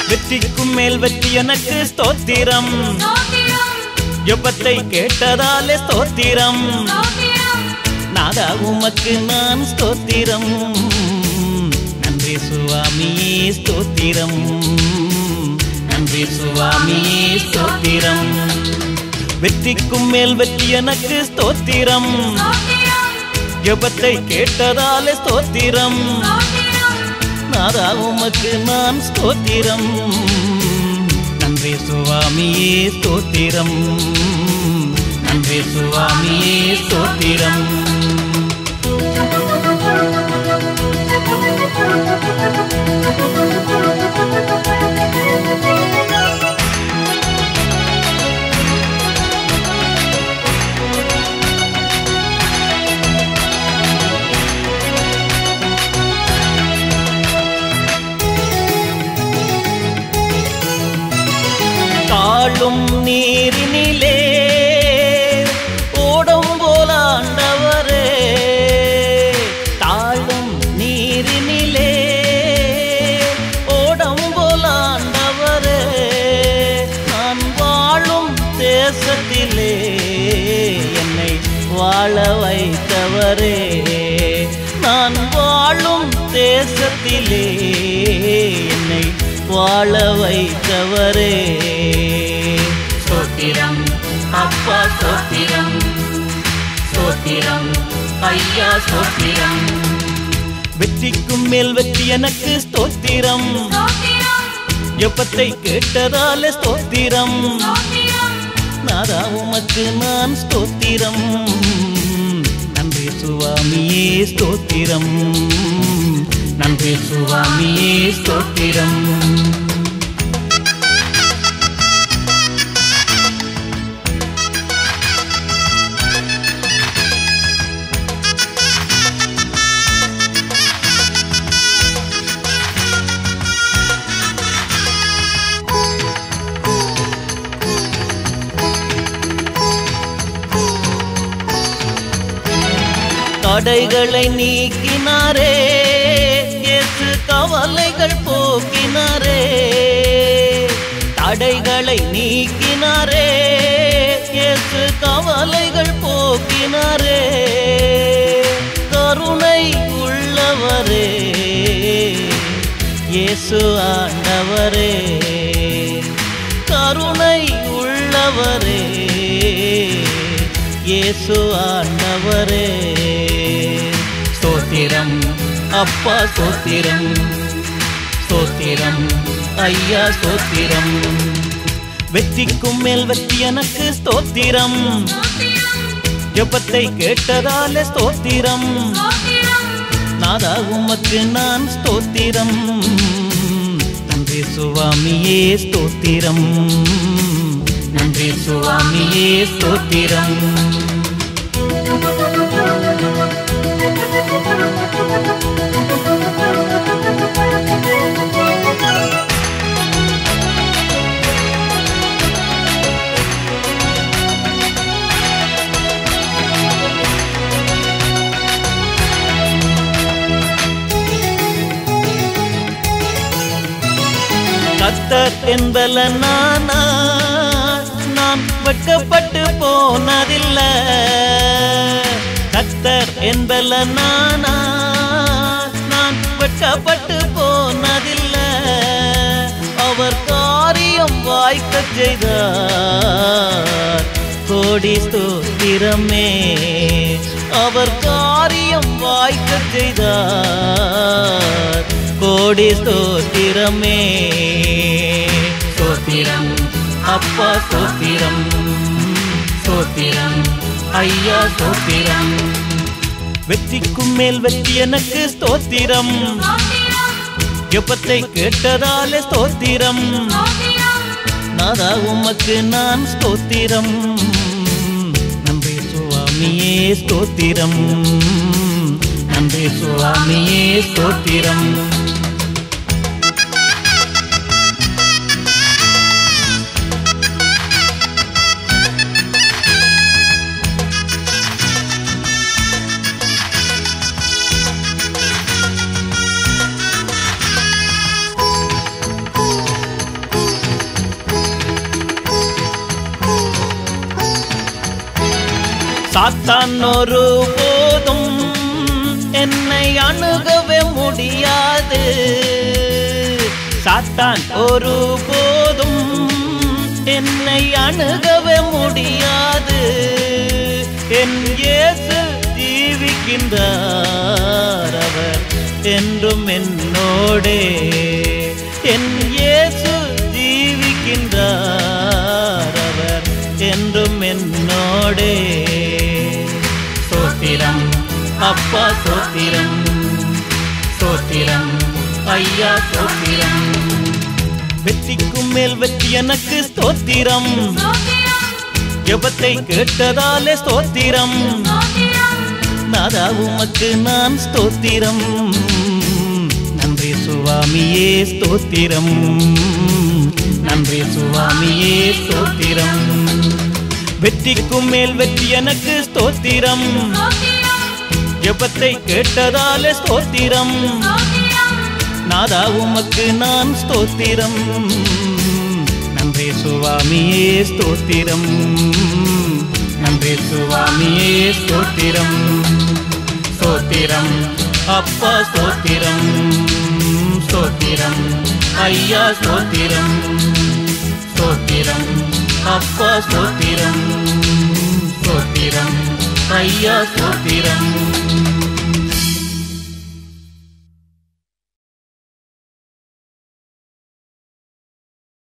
வெற்றிக்கும் மேல் வெற்றி எனக்கு ஸ்தோத்திரம் ஜெபத்தை கேட்டதாலே ஸ்தோத்திரம் நாதா உமக்கு நான் ஸ்தோத்திரம் நன்றி சுவாமியே ஸ்தோத்திரம் நன்றி சுவாமியே ஸ்தோத்திரம் வெற்றிக்கும் மேல் வெற்றி எனக்கு ஸ்தோத்திரம் ஜெபத்தை கேட்டதாலே ஸ்தோத்திரம் நாதா உமக்கு நான் ஸ்தோத்திரம் நன்றி சுவாமியே ஸ்தோத்திரம் நன்றி சுவாமியே ஸ்தோத்திரம் தாழும் நீரினிலே ஓடும் போல ஆண்டவரே தாழும் நீரினிலே ஓடும் போல ஆண்டவரே நான் வாழும் தேசத்திலே என்னை வாழ வைத்தவரே நான் வாழும் தேசத்திலே என்னை வாழ வைத்தவரே ஸ்தோத்திரம் அப்பா ஸ்தோத்திரம் ஸ்தோத்திரம் ஐயா ஸ்தோத்திரம் வெற்றிக்கும் மேல் வெற்றி எனக்கு ஸ்தோத்திரம் எப்பத்தை கேட்டதால ஸ்தோத்திரம் நாதா உமக்கு நான் ஸ்தோத்திரம் நன்றி சுவாமியே ஸ்தோத்திரம் நன்றி சுவாமியே ஸ்தோத்திரம் தடைகளை நீக்கினாரே இயேசு கவலைகள் போக்கினாரே தடைகளை நீக்கினாரே இயேசு கவலைகள் போக்கினாரே கருணை உள்ளவரே இயேசு ஆண்டவரே கருணை உள்ளவரே இயேசு ஆண்டவரே ஸ்தோத்திரம் அப்பா ஸ்தோத்திரம் ஸ்தோத்திரம் ஐயா ஸ்தோத்திரம் வெற்றிக்கும் மேல் வெற்றி எனக்கு ஸ்தோத்திரம் ஜெபத்தை கேட்டதால ஸ்தோத்திரம் நாதா உமக்கு நான் ஸ்தோத்திரம் நன்றி சுவாமியே ஸ்தோத்திரம் நன்றி சுவாமியே ஸ்தோத்திரம் கத்தர் என்பல நானா நான் வெட்கப்பட்டு போனதில்லை கத்தர் என்பல நானா நான் வெட்கப்பட்டு போனதில்லை அவர் காரியம் வாய்க்க செய்தார் கோடி ஸ்தோத்திரமே அவர் காரியம் வாய்க்க செய்தார் கோடி ஸ்தோத்திரமே ஸ்தோத்திரம் அப்பா ஸ்தோத்திரம் ஸ்தோத்திரம் ஐயா ஸ்தோத்திரம் வெற்றிக்கும் மேல் வெற்றி எனக்கு ஸ்தோத்திரம் எப்பத்தை கேட்டதாலே ஸ்தோத்திரம் நாதா உமக்கு நான் ஸ்தோத்திரம் நன்றி சுவாமியே ஸ்தோத்திரம் நன்றி சுவாமியே ஸ்தோத்திரம் சாத்தான் ஒரு போதும் என்னை அணுகவே முடியாது சாத்தான் ஒரு போதும் என்னை அணுகவே முடியாது என் இயேசு ஜீவிக்கின்றார் அவர் என்றும் என்னோடே என் இயேசு ஜீவிக்கின்றார் அவர் என்றும் என்னோடே சோத்திரம் அப்பா சோத்திரம் சோத்திரம் ஐயா சோத்திரம் வெற்றிக்கும் மேல் வெற்றி எனக்கு ஸ்தோத்திரம் ஜெபத்தை கேட்டதாலே ஸ்தோத்திரம் நாதா உமக்கு நான் ஸ்தோத்திரம் நன்றி சுவாமியே ஸ்தோத்திரம் நன்றி சுவாமியே ஸ்தோத்திரம் வெற்றிக்கும் மேல் வெற்றி எனக்கு ஸ்தோத்திரம் ஜெபத்தை கேட்டதாலே ஸ்தோத்திரம் நாதா உமக்கு நான் ஸ்தோத்திரம் நன்றி சுவாமியே ஸ்தோத்திரம் நன்றி சுவாமியே ஸ்தோத்திரம் ஸ்தோத்திரம் அப்பா ஸ்தோத்திரம் ஸ்தோத்திரம் ஐயா ஸ்தோத்திரம் ஸ்தோத்திரம் அப்பா ஸ்தோத்திரம் ஸ்தோத்திரம் ஐயா ஸ்தோத்திரம்